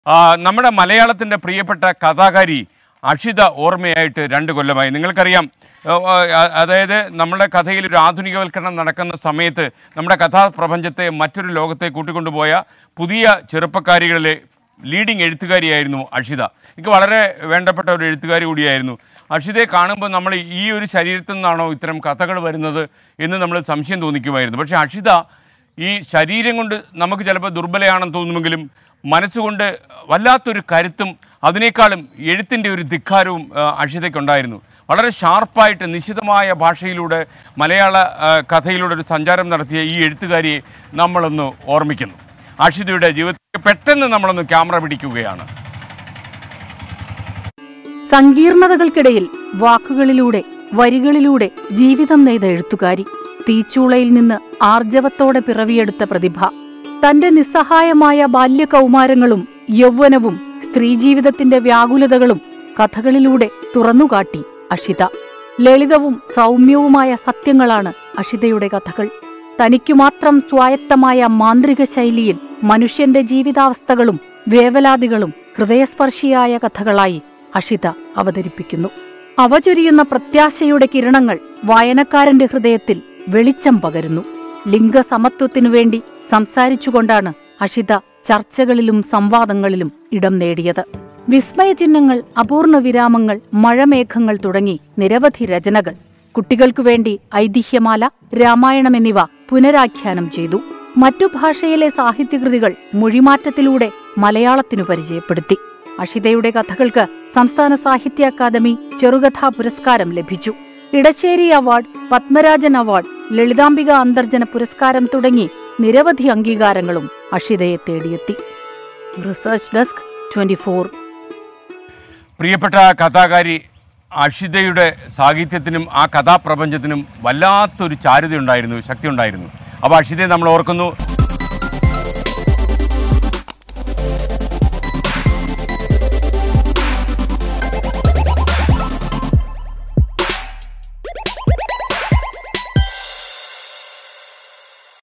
ആ, നമ്മുടെ മലയാളത്തിൻ്റെ പ്രിയപ്പെട്ട കഥാകാരി അക്ഷിത ഓർമ്മയായിട്ട് രണ്ട് കൊല്ലമായി നിങ്ങൾക്കറിയാം ആ, ആ, അതായത് നമ്മുടെ കഥയിൽ ഒരു ആധുനികവൽക്കരണം നടക്കുന്ന സമയത്ത് നമ്മുടെ കഥാപ്രപഞ്ചത്തെ മറ്റൊരു ലോകത്തെ കൂട്ടിക്കൊണ്ടുപോയ പുതിയ ചെറുപ്പക്കാരികളിലെ ലീഡിങ് എഴുത്തുകാരിയായിരുന്നു അക്ഷിത എനിക്ക് വളരെ വേണ്ടപ്പെട്ട ഒരു എഴുത്തുകാരി കൂടിയായിരുന്നു അക്ഷിതയെ കാണുമ്പോൾ നമ്മൾ ഈ ഒരു ശരീരത്തിൽ നിന്നാണോ ഇത്തരം കഥകൾ വരുന്നത് എന്ന് നമ്മൾ സംശയം തോന്നിക്കുമായിരുന്നു പക്ഷേ അക്ഷിത ഈ ശരീരം കൊണ്ട് നമുക്ക് ചിലപ്പോൾ ദുർബലയാണെന്ന് തോന്നുമെങ്കിലും മനസ്സുകൊണ്ട് വല്ലാത്തൊരു കരുത്തും അതിനേക്കാളും എഴുത്തിൻ്റെ ഒരു ധിക്കാരവും ആ, അക്ഷിതയ്ക്കുണ്ടായിരുന്നു വളരെ ഷാർപ്പായിട്ട് നിശിതമായ ഭാഷയിലൂടെ മലയാള ആ, കഥയിലൂടെ ഒരു സഞ്ചാരം നടത്തിയ ഈ എഴുത്തുകാരിയെ നമ്മളൊന്ന് ഓർമ്മിക്കുന്നു അക്ഷിതയുടെ ജീവിതത്തിൽ പെട്ടെന്ന് നമ്മളൊന്ന് ക്യാമറ പിടിക്കുകയാണ് സങ്കീർണതകൾക്കിടയിൽ വാക്കുകളിലൂടെ വരികളിലൂടെ ജീവിതം നെയ്ത എഴുത്തുകാരി തീച്ചൂളയിൽ നിന്ന് ആർജവത്തോടെ പിറവിയെടുത്ത പ്രതിഭ തന്റെ നിസ്സഹായമായ ബാല്യകൗമാരങ്ങളും യൗവനവും സ്ത്രീജീവിതത്തിന്റെ വ്യാകുലതകളും കഥകളിലൂടെ തുറന്നുകാട്ടി അഷിത ലളിതവും സൗമ്യവുമായ സത്യങ്ങളാണ് അഷിതയുടെ കഥകൾ തനിക്കു മാത്രം സ്വായത്തമായ മാന്ത്രിക ശൈലിയിൽ മനുഷ്യന്റെ ജീവിതാവസ്ഥകളും വേവലാതികളും ഹൃദയസ്പർശിയായ കഥകളായി അഷിത അവതരിപ്പിക്കുന്നു അവചൊരിയുന്ന പ്രത്യാശയുടെ കിരണങ്ങൾ വായനക്കാരന്റെ ഹൃദയത്തിൽ വെളിച്ചം പകരുന്നു ലിംഗസമത്വത്തിനു വേണ്ടി സംസാരിച്ചുകൊണ്ടാണ് അഷിത ചർച്ചകളിലും സംവാദങ്ങളിലും ഇടം നേടിയത് വിസ്മയചിഹ്നങ്ങൾ അപൂർണ വിരാമങ്ങൾ മഴമേഘങ്ങൾ തുടങ്ങി നിരവധി രചനകൾ കുട്ടികൾക്കു വേണ്ടി ഐതിഹ്യമാല രാമായണം എന്നിവ പുനരാഖ്യാനം ചെയ്തു മറ്റു ഭാഷയിലെ സാഹിത്യകൃതികൾ മൊഴിമാറ്റത്തിലൂടെ മലയാളത്തിനു പരിചയപ്പെടുത്തി അഷിതയുടെ കഥകൾക്ക് സംസ്ഥാന സാഹിത്യ അക്കാദമി ചെറുകഥാ പുരസ്കാരം ലഭിച്ചു ഇടശ്ശേരി അവാർഡ് പത്മരാജൻ അവാർഡ് ലളിതാംബിക അന്തർജന പുരസ്കാരം തുടങ്ങി നിരവധി അംഗീകാരങ്ങളും അഷിതയെ തേടിയെത്തി റിസർച്ച് ഡെസ്ക് ട്വന്റി പ്രിയപ്പെട്ട കഥാകാരി അക്ഷിതയുടെ സാഹിത്യത്തിനും ആ കഥാപ്രപഞ്ചത്തിനും വല്ലാത്തൊരു ചാരുതയുണ്ടായിരുന്നു ശക്തി ഉണ്ടായിരുന്നു അപ്പോൾ അക്ഷിതയെ നമ്മൾ ഓർക്കുന്നു